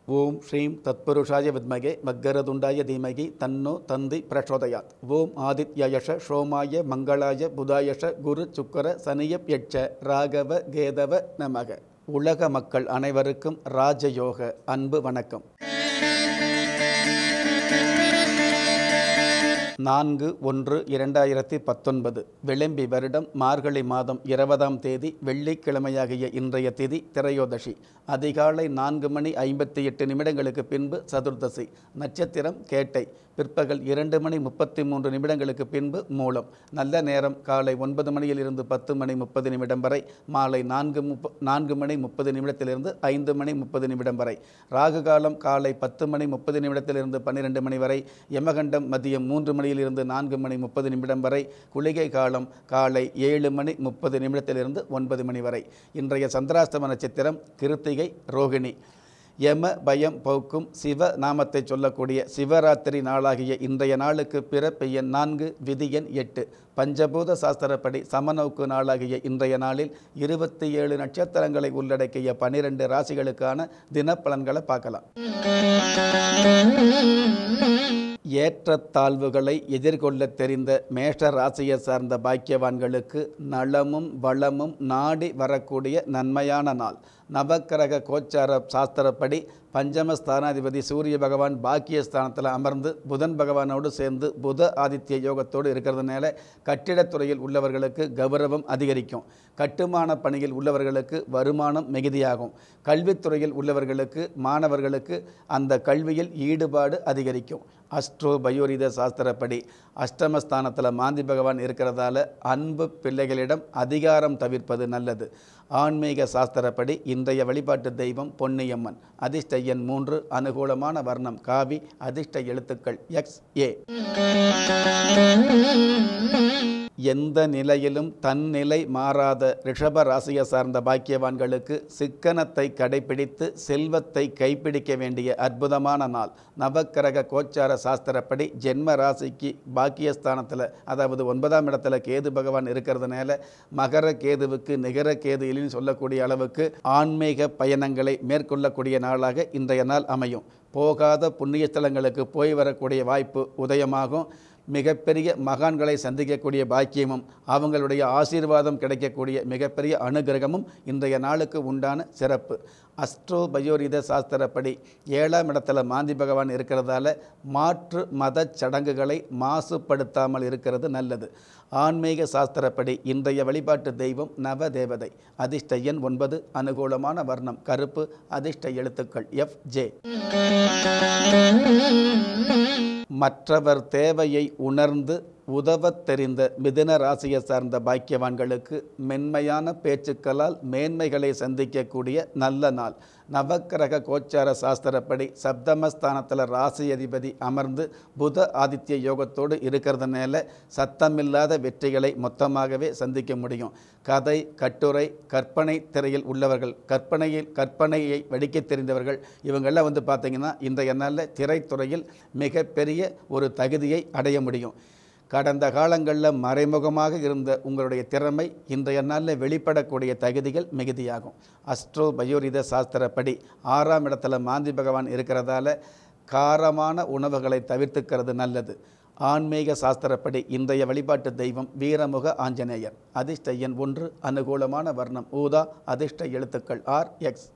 ஓம் ஸ்ரீம் தத்புருஷாய வித்மகே மக்கரதுண்டாய தீமகி தன்னோ தந்தி பிரச்சோதயாத் ஓம் ஆதித்யயஷ சோமாய மங்களாய புதாயஷ குரு சுக்கர சனியப் யட்ச ராகவ கேதவ நமக உலக மக்கள் அனைவருக்கும் ராஜயோக அன்பு வணக்கம் நான்கு ஒன்று இரண்டாயிரத்தி பத்தொன்பது விளம்பி வருடம் மார்கழி மாதம் இருபதாம் தேதி வெள்ளிக்கிழமையாகிய இன்றைய திதி திரையோதசி அதிகாலை நான்கு மணி ஐம்பத்தி எட்டு நிமிடங்களுக்கு பின்பு சதுர்தசி நட்சத்திரம் கேட்டை பிற்பகல் இரண்டு மணி முப்பத்தி மூன்று நிமிடங்களுக்கு பின்பு மூலம் நல்ல நேரம் காலை ஒன்பது மணியில் இருந்து பத்து மணி முப்பது நிமிடம் வரை மாலை நான்கு முப்ப நான்கு மணி முப்பது நிமிடத்திலிருந்து ஐந்து மணி முப்பது நிமிடம் வரை ராகு காலம் காலை பத்து மணி முப்பது நிமிடத்திலிருந்து பன்னிரெண்டு மணி வரை யமகண்டம் மதியம் மூன்று மணியிலிருந்து நான்கு மணி முப்பது நிமிடம் வரை குளிகை காலம் காலை ஏழு மணி முப்பது நிமிடத்திலிருந்து ஒன்பது மணி வரை இன்றைய சந்திராஷ்டம நட்சத்திரம் கிருத்திகை ரோகிணி யம பயம் போக்கும் சிவ நாமத்தை சொல்லக்கூடிய சிவராத்திரி நாளாகிய இன்றைய நாளுக்கு பிறப்பு எண் நான்கு விதி எண் எட்டு பஞ்சபூத சாஸ்திரப்படி சமநோக்கு நாளாகிய இன்றைய நாளில் இருபத்தி ஏழு நட்சத்திரங்களை உள்ளடக்கிய பனிரெண்டு ராசிகளுக்கான தினப்பலன்களை பார்க்கலாம் ஏற்றத்தாழ்வுகளை எதிர்கொள்ள தெரிந்த மேஷ ராசியை சார்ந்த பாக்கியவான்களுக்கு நலமும் வளமும் நாடி வரக்கூடிய நன்மையான நாள் நவக்கிரக கோச்சார சாஸ்திரப்படி பஞ்சம ஸ்தானாதிபதி சூரிய பகவான் பாக்கியஸ்தானத்தில் அமர்ந்து புதன் பகவானோடு சேர்ந்து புத ஆதித்ய யோகத்தோடு இருக்கிறதுனால கட்டிடத்துறையில் உள்ளவர்களுக்கு கௌரவம் அதிகரிக்கும் கட்டுமான பணியில் உள்ளவர்களுக்கு வருமானம் மிகுதியாகும் கல்வித்துறையில் உள்ளவர்களுக்கு மாணவர்களுக்கு அந்த கல்வியில் ஈடுபாடு அதிகரிக்கும் அஸ்ட்ரோ பயோரித சாஸ்திரப்படி அஷ்டமஸ்தானத்தில் மாந்தி பகவான் இருக்கிறதால அன்பு பிள்ளைகளிடம் அதிகாரம் தவிர்ப்பது நல்லது ஆன்மீக சாஸ்திரப்படி இன்றைய வழிபாட்டு தெய்வம் பொன்னியம்மன் அதிர்ஷ்ட எண் மூன்று அனுகூலமான வர்ணம் காவி அதிர்ஷ்ட எழுத்துக்கள் எக்ஸ் ஏ எந்த நிலையிலும் தன்னிலை மாறாத ரிஷப ராசியை சார்ந்த பாக்கியவான்களுக்கு சிக்கனத்தை கடைபிடித்து செல்வத்தை கைப்பிடிக்க வேண்டிய அற்புதமான நாள் நவக்கிரக கோச்சார சாஸ்திரப்படி ஜென்ம ராசிக்கு பாக்கியஸ்தானத்தில் அதாவது ஒன்பதாம் இடத்துல கேது பகவான் இருக்கிறதுனால மகர கேதுவுக்கு நிகர கேது இல்லைன்னு சொல்லக்கூடிய அளவுக்கு ஆன்மீக பயணங்களை மேற்கொள்ளக்கூடிய நாளாக இன்றைய நாள் அமையும் போகாத புண்ணிய ஸ்தலங்களுக்கு போய் வரக்கூடிய வாய்ப்பு உதயமாகும் மிகப்பெரிய மகான்களை சந்திக்கக்கூடிய பாக்கியமும் அவங்களுடைய ஆசீர்வாதம் கிடைக்கக்கூடிய மிகப்பெரிய அனுகிரகமும் இன்றைய நாளுக்கு உண்டான சிறப்பு அஸ்ட்ரோ பயோரித சாஸ்திரப்படி ஏழாம் இடத்துல மாந்தி பகவான் இருக்கிறதால மாற்று மத சடங்குகளை மாசுபடுத்தாமல் இருக்கிறது நல்லது ஆன்மீக சாஸ்திரப்படி இன்றைய வழிபாட்டு தெய்வம் நவ தேவதை அதிர்ஷ்ட எண் ஒன்பது அனுகூலமான வர்ணம் கருப்பு அதிர்ஷ்ட எழுத்துக்கள் எஃப் ஜே மற்றவர் தேவையை உணர்ந்து உதவத் தெரிந்த மிதுன ராசியை சார்ந்த பாக்கியவான்களுக்கு மென்மையான பேச்சுக்களால் மேன்மைகளை சந்திக்கக்கூடிய நல்ல நாள் நவக்கிரக கோச்சார சாஸ்திரப்படி சப்தமஸ்தானத்தில் ராசி அதிபதி அமர்ந்து புத ஆதித்ய யோகத்தோடு இருக்கிறதுனால சத்தமில்லாத வெற்றிகளை மொத்தமாகவே சந்திக்க முடியும் கதை கட்டுரை கற்பனை திரையில் உள்ளவர்கள் கற்பனையில் கற்பனையை வடிக்க தெரிந்தவர்கள் இவங்கெல்லாம் வந்து பார்த்திங்கன்னா இன்றைய நாளில் திரைத்துறையில் மிகப்பெரிய ஒரு தகுதியை அடைய முடியும் கடந்த காலங்களில் மறைமுகமாக இருந்த உங்களுடைய திறமை இன்றைய நாளில் வெளிப்படக்கூடிய தகுதிகள் மிகுதியாகும் அஸ்ட்ரோ பயோரித சாஸ்திரப்படி ஆறாம் இடத்துல மாந்தி பகவான் இருக்கிறதால காரமான உணவுகளை தவிர்த்துக்கிறது நல்லது ஆன்மீக சாஸ்திரப்படி இன்றைய வழிபாட்டு தெய்வம் வீரமுக ஆஞ்சநேயர் அதிர்ஷ்ட எண் ஒன்று அனுகூலமான வர்ணம் ஊதா அதிர்ஷ்ட எழுத்துக்கள் ஆர் எக்ஸ்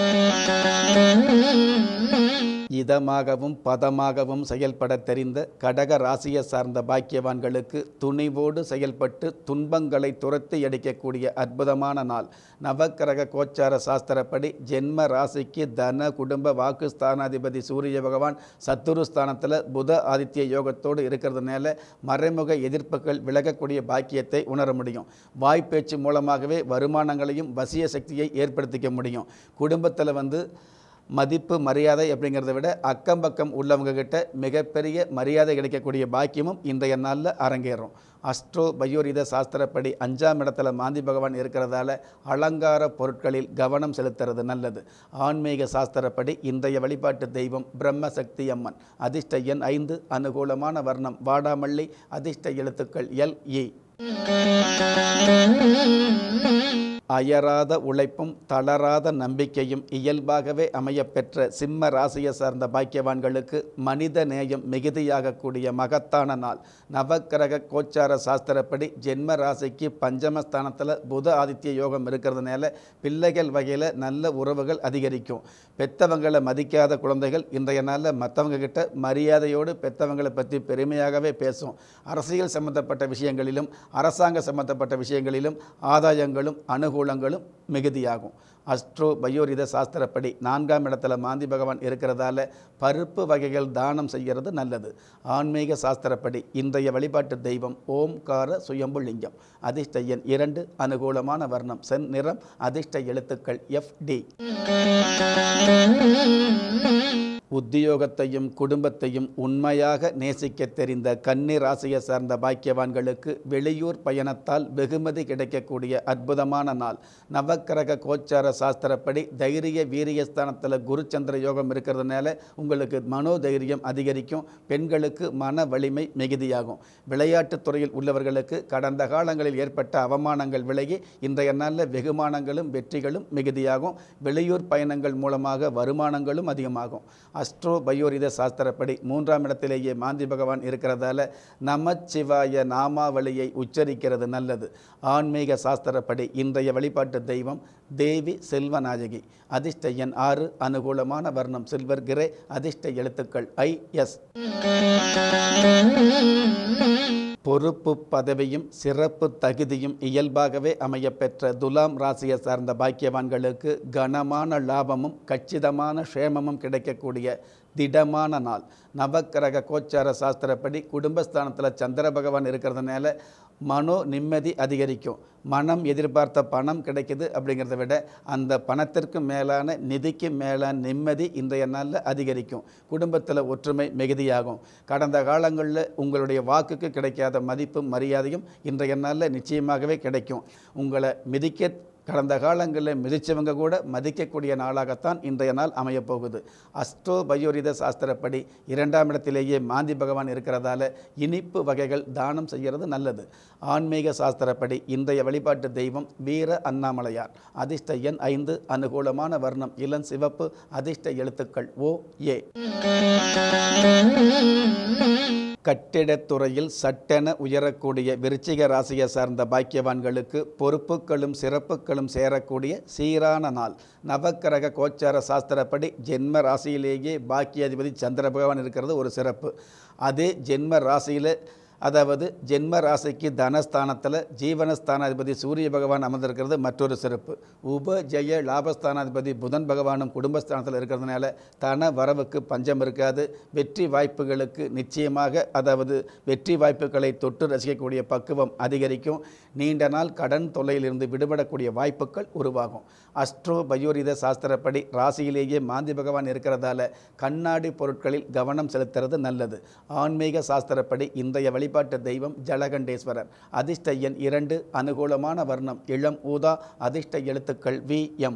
இதமாகவும் பதமாகவும் செயல்பட தெரிந்த கடக ராசியை சார்ந்த பாக்கியவான்களுக்கு துணிவோடு செயல்பட்டு துன்பங்களை துரத்தி அடிக்கக்கூடிய அற்புதமான நாள் நவக்கிரக கோச்சார சாஸ்திரப்படி ஜென்ம ராசிக்கு தன குடும்ப வாக்கு ஸ்தானாதிபதி சூரிய பகவான் சத்துரு ஸ்தானத்தில் புத ஆதித்ய யோகத்தோடு இருக்கிறதுனால மறைமுக எதிர்ப்புகள் விலகக்கூடிய பாக்கியத்தை உணர முடியும் வாய்ப்பேச்சு மூலமாகவே வருமானங்களையும் வசிய சக்தியை ஏற்படுத்திக்க முடியும் குடும்பத்தில் வந்து மதிப்பு மரியாதை அப்படிங்கிறத விட அக்கம் பக்கம் உள்ளவங்க கிட்ட மிகப்பெரிய மரியாதை கிடைக்கக்கூடிய பாக்கியமும் இன்றைய நாளில் அரங்கேறும் அஸ்ட்ரோ பயோரித சாஸ்திரப்படி அஞ்சாம் இடத்துல மாந்தி பகவான் இருக்கிறதால அலங்கார பொருட்களில் கவனம் செலுத்துறது நல்லது ஆன்மீக சாஸ்திரப்படி இன்றைய வழிபாட்டு தெய்வம் பிரம்மசக்தி அம்மன் அதிர்ஷ்ட எண் ஐந்து அனுகூலமான வர்ணம் வாடாமல்லி அதிர்ஷ்ட எழுத்துக்கள் எல் இ அயராத உழைப்பும் தளராத நம்பிக்கையும் இயல்பாகவே அமையப்பெற்ற சிம்ம ராசியை சார்ந்த பாக்கியவான்களுக்கு மனித நேயம் மிகுதியாகக்கூடிய மகத்தான நாள் நவக்கிரக கோச்சார சாஸ்திரப்படி ஜென்ம ராசிக்கு பஞ்சமஸ்தானத்தில் புத ஆதித்ய யோகம் இருக்கிறதுனால பிள்ளைகள் வகையில் நல்ல உறவுகள் அதிகரிக்கும் பெத்தவங்களை மதிக்காத குழந்தைகள் இன்றைய நாளில் மற்றவங்க கிட்ட மரியாதையோடு பெத்தவங்களை பற்றி பெருமையாகவே பேசும் அரசியல் சம்பந்தப்பட்ட விஷயங்களிலும் அரசாங்க சம்பந்தப்பட்ட விஷயங்களிலும் ஆதாயங்களும் அனுகூலங்களும் மிகுதியாகும் அஸ்ட்ரோ பயோரித சாஸ்திரப்படி நான்காம் இடத்துல மாந்தி பகவான் இருக்கிறதால பருப்பு வகைகள் தானம் செய்கிறது நல்லது ஆன்மீக சாஸ்திரப்படி இன்றைய வழிபாட்டு தெய்வம் ஓம்கார சுயம்பு லிங்கம் அதிர்ஷ்ட எண் இரண்டு அனுகூலமான வர்ணம் சென் நிறம் அதிர்ஷ்ட எழுத்துக்கள் எஃப் டி உத்தியோகத்தையும் குடும்பத்தையும் உண்மையாக நேசிக்க தெரிந்த கன்னி ராசியை சார்ந்த பாக்கியவான்களுக்கு வெளியூர் பயணத்தால் வெகுமதி கிடைக்கக்கூடிய அற்புதமான நாள் நவக்கிரக கோச்சார சாஸ்திரப்படி தைரிய வீரியஸ்தானத்தில் குருச்சந்திர யோகம் இருக்கிறதுனால உங்களுக்கு மனோதைரியம் அதிகரிக்கும் பெண்களுக்கு மன வலிமை மிகுதியாகும் விளையாட்டுத் துறையில் உள்ளவர்களுக்கு கடந்த காலங்களில் ஏற்பட்ட அவமானங்கள் விலகி இன்றைய நாளில் வெகுமானங்களும் வெற்றிகளும் மிகுதியாகும் வெளியூர் பயணங்கள் மூலமாக வருமானங்களும் அதிகமாகும் அஸ்ட்ரோ பயோரித சாஸ்திரப்படி மூன்றாம் இடத்திலேயே மாந்தி பகவான் இருக்கிறதால நமச்சிவாய நாமாவளியை உச்சரிக்கிறது நல்லது ஆன்மீக சாஸ்திரப்படி இன்றைய வழிபாட்டு தெய்வம் தேவி செல்வநாயகி அதிர்ஷ்ட எண் ஆறு அனுகூலமான வர்ணம் சில்வர் கிரே அதிர்ஷ்ட எழுத்துக்கள் ஐ எஸ் பொறுப்பு பதவியும் சிறப்பு தகுதியும் இயல்பாகவே அமையப்பெற்ற துலாம் ராசியை சார்ந்த பாக்கியவான்களுக்கு கனமான லாபமும் கச்சிதமான க்ஷேமமும் கிடைக்கக்கூடிய திடமான நாள் நவக்கிரக கோச்சார சாஸ்திரப்படி குடும்பஸ்தானத்தில் சந்திர பகவான் இருக்கிறதுனால மனோ நிம்மதி அதிகரிக்கும் மனம் எதிர்பார்த்த பணம் கிடைக்குது அப்படிங்கிறத விட அந்த பணத்திற்கு மேலான நிதிக்கு மேலான நிம்மதி இன்றைய நாளில் அதிகரிக்கும் குடும்பத்தில் ஒற்றுமை மிகுதியாகும் கடந்த காலங்களில் உங்களுடைய வாக்குக்கு கிடைக்காத மதிப்பும் மரியாதையும் இன்றைய நாளில் நிச்சயமாகவே கிடைக்கும் உங்களை மிதிக்க கடந்த காலங்களில் மிதித்தவங்க கூட மதிக்கக்கூடிய நாளாகத்தான் இன்றைய நாள் அமையப்போகுது அஸ்ட்ரோ பயோரித சாஸ்திரப்படி இரண்டாம் இடத்திலேயே மாந்தி பகவான் இருக்கிறதால இனிப்பு வகைகள் தானம் செய்கிறது நல்லது ஆன்மீக சாஸ்திரப்படி இன்றைய வழிபாட்டு தெய்வம் வீர அண்ணாமலையார் அதிர்ஷ்ட எண் ஐந்து அனுகூலமான வர்ணம் இளம் சிவப்பு அதிர்ஷ்ட எழுத்துக்கள் ஓ ஏ கட்டிடத்துறையில் சட்டென உயரக்கூடிய விருச்சிக ராசியை சார்ந்த பாக்கியவான்களுக்கு பொறுப்புகளும் சிறப்புகளும் சேரக்கூடிய சீரான நாள் நவக்கிரக கோச்சார சாஸ்திரப்படி ஜென்ம ராசியிலேயே பாக்கியாதிபதி சந்திர பகவான் இருக்கிறது ஒரு சிறப்பு அதே ஜென்ம ராசியில் அதாவது ஜென்ம ராசிக்கு தனஸ்தானத்தில் ஜீவனஸ்தானாதிபதி சூரிய பகவான் அமர்ந்திருக்கிறது மற்றொரு சிறப்பு உப ஜெய லாபஸ்தானாதிபதி புதன் பகவானும் குடும்பஸ்தானத்தில் இருக்கிறதுனால தன வரவுக்கு பஞ்சம் இருக்காது வெற்றி வாய்ப்புகளுக்கு நிச்சயமாக அதாவது வெற்றி வாய்ப்புகளை தொட்டு ரசிக்கக்கூடிய பக்குவம் அதிகரிக்கும் நீண்ட நாள் கடன் தொல்லையிலிருந்து விடுபடக்கூடிய வாய்ப்புகள் உருவாகும் அஸ்ட்ரோ பயோரித சாஸ்திரப்படி ராசியிலேயே மாந்தி பகவான் இருக்கிறதால கண்ணாடி பொருட்களில் கவனம் செலுத்துறது நல்லது ஆன்மீக சாஸ்திரப்படி இன்றைய வழிபாட்டு தெய்வம் ஜலகண்டேஸ்வரர் அதிர்ஷ்ட எண் இரண்டு அனுகூலமான வர்ணம் இளம் ஊதா அதிர்ஷ்ட எழுத்துக்கள் வி எம்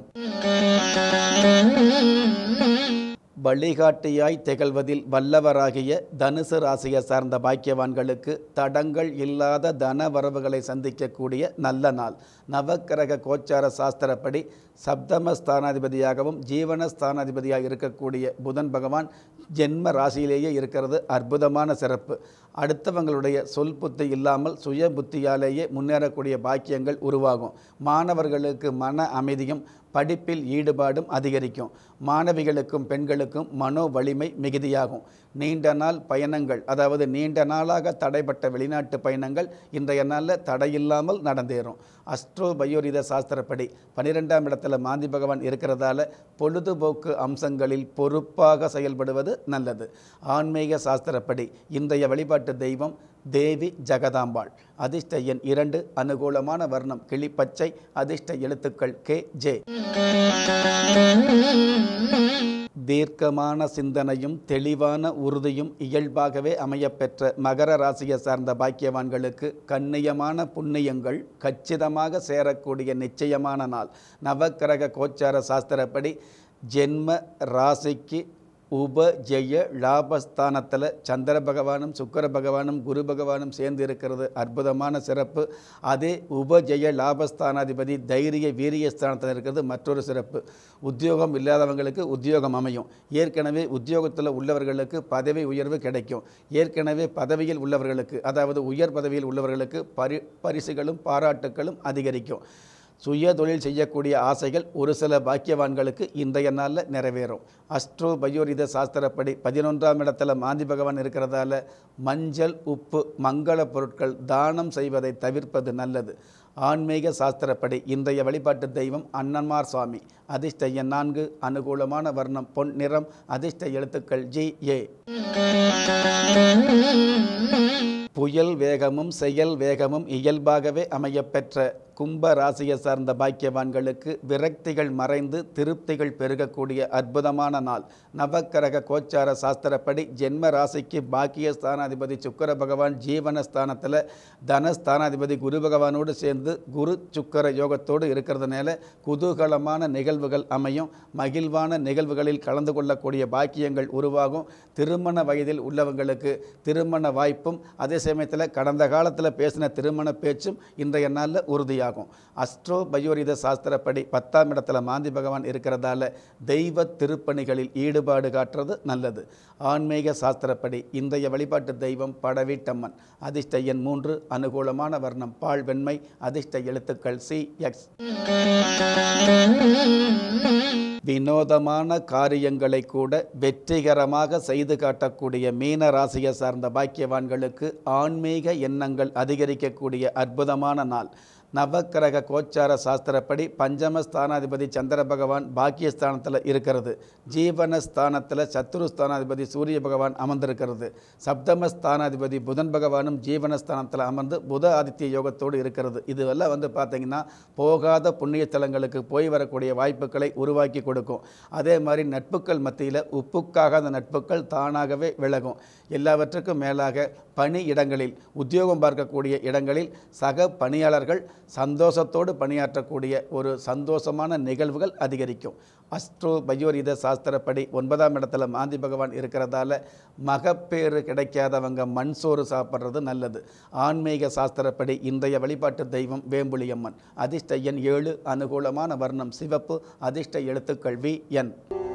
வழிகாட்டியாய் திகழ்வதில் வல்லவராகிய தனுசு ராசியை சார்ந்த பாக்கியவான்களுக்கு தடங்கள் இல்லாத தன வரவுகளை சந்திக்கக்கூடிய நல்ல நாள் நவக்கிரக கோச்சார சாஸ்திரப்படி சப்தம ஸ்தானாதிபதியாகவும் ஜீவன ஸ்தானாதிபதியாக இருக்கக்கூடிய புதன் பகவான் ஜென்ம ராசியிலேயே இருக்கிறது அற்புதமான சிறப்பு அடுத்தவங்களுடைய சொல் புத்தி இல்லாமல் சுய புத்தியாலேயே முன்னேறக்கூடிய பாக்கியங்கள் உருவாகும் மாணவர்களுக்கு மன அமைதியும் படிப்பில் ஈடுபாடும் அதிகரிக்கும் மாணவிகளுக்கும் பெண்களுக்கும் மனோ வலிமை மிகுதியாகும் நீண்ட நாள் பயணங்கள் அதாவது நீண்ட நாளாக தடைப்பட்ட வெளிநாட்டு பயணங்கள் இன்றைய நாளில் தடையில்லாமல் நடந்தேறும் அஸ்ட்ரோ பயோரித சாஸ்திரப்படி பனிரெண்டாம் இடத்துல மாந்தி பகவான் இருக்கிறதால பொழுதுபோக்கு அம்சங்களில் பொறுப்பாக செயல்படுவது நல்லது ஆன்மீக சாஸ்திரப்படி இன்றைய வழிபாட்டு தெய்வம் தேவி ஜெகதாம்பாள் அதிர்ஷ்ட எண் இரண்டு அனுகூலமான வர்ணம் கிளிப்பச்சை அதிர்ஷ்ட எழுத்துக்கள் கே ஜே தீர்க்கமான சிந்தனையும் தெளிவான உறுதியும் இயல்பாகவே அமையப்பெற்ற மகர ராசியை சார்ந்த பாக்கியவான்களுக்கு கண்ணியமான புண்ணியங்கள் கச்சிதமாக சேரக்கூடிய நிச்சயமான நாள் நவக்கிரக கோச்சார சாஸ்திரப்படி ஜென்ம ராசிக்கு உபஜெய லாபஸ்தானத்தில் சந்திர பகவானும் சுக்கர பகவானும் குரு பகவானும் சேர்ந்து இருக்கிறது அற்புதமான சிறப்பு அதே உபஜெய லாபஸ்தானாதிபதி தைரிய வீரியஸ்தானத்தில் இருக்கிறது மற்றொரு சிறப்பு உத்தியோகம் இல்லாதவங்களுக்கு உத்தியோகம் அமையும் ஏற்கனவே உத்தியோகத்தில் உள்ளவர்களுக்கு பதவி உயர்வு கிடைக்கும் ஏற்கனவே பதவியில் உள்ளவர்களுக்கு அதாவது உயர் பதவியில் உள்ளவர்களுக்கு பரி பரிசுகளும் பாராட்டுகளும் அதிகரிக்கும் சுய தொழில் செய்யக்கூடிய ஆசைகள் ஒரு சில பாக்கியவான்களுக்கு இன்றைய நாளில் நிறைவேறும் அஸ்ட்ரோ பயோரித சாஸ்திரப்படி பதினொன்றாம் இடத்துல மாந்தி பகவான் இருக்கிறதால மஞ்சள் உப்பு மங்கள பொருட்கள் தானம் செய்வதை தவிர்ப்பது நல்லது ஆன்மீக சாஸ்திரப்படி இன்றைய வழிபாட்டு தெய்வம் அண்ணன்மார் சுவாமி அதிர்ஷ்ட எண் நான்கு அனுகூலமான வர்ணம் பொன் நிறம் அதிர்ஷ்ட எழுத்துக்கள் ஜி ஏ புயல் வேகமும் செயல் வேகமும் இயல்பாகவே அமையப்பெற்ற கும்ப ராசியை சார்ந்த பாக்கியவான்களுக்கு விரக்திகள் மறைந்து திருப்திகள் பெருகக்கூடிய அற்புதமான நாள் நவக்கிரக கோச்சார சாஸ்திரப்படி ஜென்ம ராசிக்கு பாக்கிய ஸ்தானாதிபதி சுக்கர பகவான் ஜீவன ஸ்தானத்தில் தனஸ்தானாதிபதி குரு பகவானோடு சேர்ந்து குரு சுக்கர யோகத்தோடு இருக்கிறதுனால குதூகலமான நிகழ்வுகள் அமையும் மகிழ்வான நிகழ்வுகளில் கலந்து கொள்ளக்கூடிய பாக்கியங்கள் உருவாகும் திருமண வயதில் உள்ளவங்களுக்கு திருமண வாய்ப்பும் அதே சமயத்தில் கடந்த காலத்தில் பேசின திருமண பேச்சும் இன்றைய நாளில் உறுதியாகும் அஸ்ட்ரோ பயோரித சாஸ்திரப்படி பத்தாம் இடத்துல மாந்தி பகவான் இருக்கிறதால தெய்வ திருப்பணிகளில் ஈடுபாடு காட்டுறது நல்லது ஆன்மீக சாஸ்திரப்படி இன்றைய வழிபாட்டு தெய்வம் படவீட்டம்மன் அதிர்ஷ்ட எண் மூன்று அனுகூலமான வர்ணம் பால் வெண்மை அதிர்ஷ்ட எழுத்துக்கள் சி எக்ஸ் வினோதமான காரியங்களை கூட வெற்றிகரமாக செய்து காட்டக்கூடிய மீன ராசியை சார்ந்த பாக்கியவான்களுக்கு ஆன்மீக எண்ணங்கள் அதிகரிக்கக்கூடிய அற்புதமான நாள் நவக்கிரக கோச்சார சாஸ்திரப்படி பஞ்சம ஸ்தானாதிபதி சந்திர பகவான் பாக்கியஸ்தானத்தில் இருக்கிறது ஜீவன ஸ்தானத்தில் சத்துரு ஸ்தானாதிபதி சூரிய பகவான் அமர்ந்திருக்கிறது சப்தம ஸ்தானாதிபதி புதன் பகவானும் ஜீவன ஸ்தானத்தில் அமர்ந்து புத ஆதித்ய யோகத்தோடு இருக்கிறது இதுவெல்லாம் வந்து பார்த்திங்கன்னா போகாத புண்ணிய ஸ்தலங்களுக்கு போய் வரக்கூடிய வாய்ப்புகளை உருவாக்கி கொடுக்கும் அதே மாதிரி நட்புகள் மத்தியில் உப்புக்காகாத நட்புகள் தானாகவே விலகும் எல்லாவற்றுக்கும் மேலாக பணி இடங்களில் உத்தியோகம் பார்க்கக்கூடிய இடங்களில் சக பணியாளர்கள் சந்தோஷத்தோடு பணியாற்றக்கூடிய ஒரு சந்தோஷமான நிகழ்வுகள் அதிகரிக்கும் அஸ்ட்ரோ பயோரித சாஸ்திரப்படி ஒன்பதாம் இடத்துல மாந்தி பகவான் இருக்கிறதால மகப்பேறு கிடைக்காதவங்க மண் சோறு சாப்பிட்றது நல்லது ஆன்மீக சாஸ்திரப்படி இன்றைய வழிபாட்டு தெய்வம் வேம்புலியம்மன் அதிர்ஷ்ட எண் ஏழு அனுகூலமான வர்ணம் சிவப்பு அதிர்ஷ்ட எழுத்துக்கள் வி என்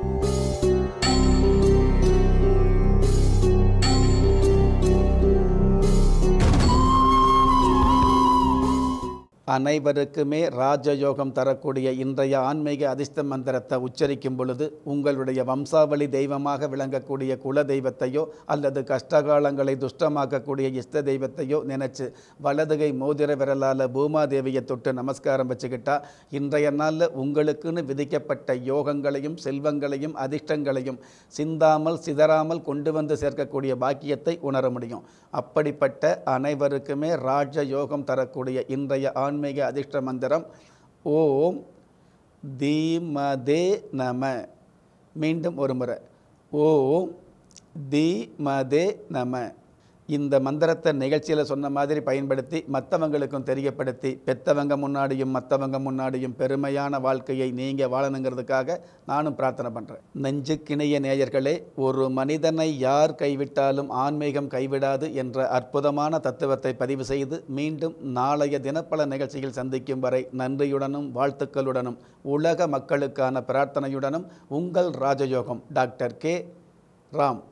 அனைவருக்குமே ராஜயோகம் தரக்கூடிய இன்றைய ஆன்மீக அதிர்ஷ்ட மந்திரத்தை உச்சரிக்கும் பொழுது உங்களுடைய வம்சாவளி தெய்வமாக விளங்கக்கூடிய குல தெய்வத்தையோ அல்லது கஷ்டகாலங்களை துஷ்டமாக்கக்கூடிய இஷ்ட தெய்வத்தையோ நினைச்சு வலதுகை மோதிர விரலால் பூமாதேவியை தொட்டு நமஸ்காரம் வச்சுக்கிட்டா இன்றைய நாளில் உங்களுக்குன்னு விதிக்கப்பட்ட யோகங்களையும் செல்வங்களையும் அதிர்ஷ்டங்களையும் சிந்தாமல் சிதறாமல் கொண்டு வந்து சேர்க்கக்கூடிய பாக்கியத்தை உணர முடியும் அப்படிப்பட்ட அனைவருக்குமே ராஜ யோகம் தரக்கூடிய இன்றைய ஆன்மீக அதிர்ஷ்ட மந்திரம் ஓம் தீமதே நம மீண்டும் ஒரு முறை ஓம் தீமதே நம இந்த மந்திரத்தை நிகழ்ச்சியில் சொன்ன மாதிரி பயன்படுத்தி மற்றவங்களுக்கும் தெரியப்படுத்தி பெத்தவங்க முன்னாடியும் மற்றவங்க முன்னாடியும் பெருமையான வாழ்க்கையை நீங்கள் வாழணுங்கிறதுக்காக நானும் பிரார்த்தனை பண்ணுறேன் நெஞ்சுக்கிணைய நேயர்களே ஒரு மனிதனை யார் கைவிட்டாலும் ஆன்மீகம் கைவிடாது என்ற அற்புதமான தத்துவத்தை பதிவு செய்து மீண்டும் நாளைய தினப்பல நிகழ்ச்சியில் சந்திக்கும் வரை நன்றியுடனும் வாழ்த்துக்களுடனும் உலக மக்களுக்கான பிரார்த்தனையுடனும் உங்கள் ராஜயோகம் டாக்டர் கே ராம்